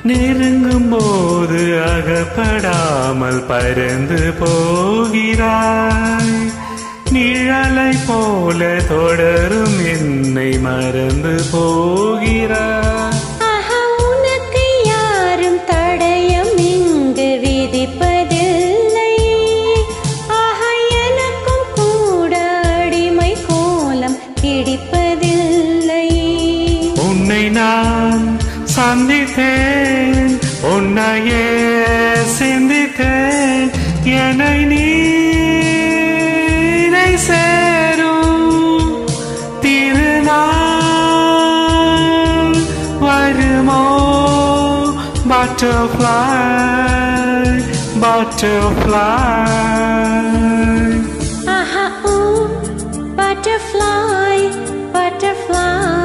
நெருங்கும் போது அகப்படாமல் பறந்து போகிறாய் நிழலை போல தொடரும் என்னை மறந்து போகிறாய் ஆஹா உனக்கு யாரும் தடயம் இங்கு விதிப்பதில்லை ஆஹா எனக்கும் கூட அடிமை கோலம் பிடிப்பதில்லை உன்னை நான் சந்தித்தேன் உன்னையே சிந்தித்தேன் என்னை நீரை சேரும் திருநாள் வருமோ butterfly butterfly ஆஹா ஊ butterfly butterfly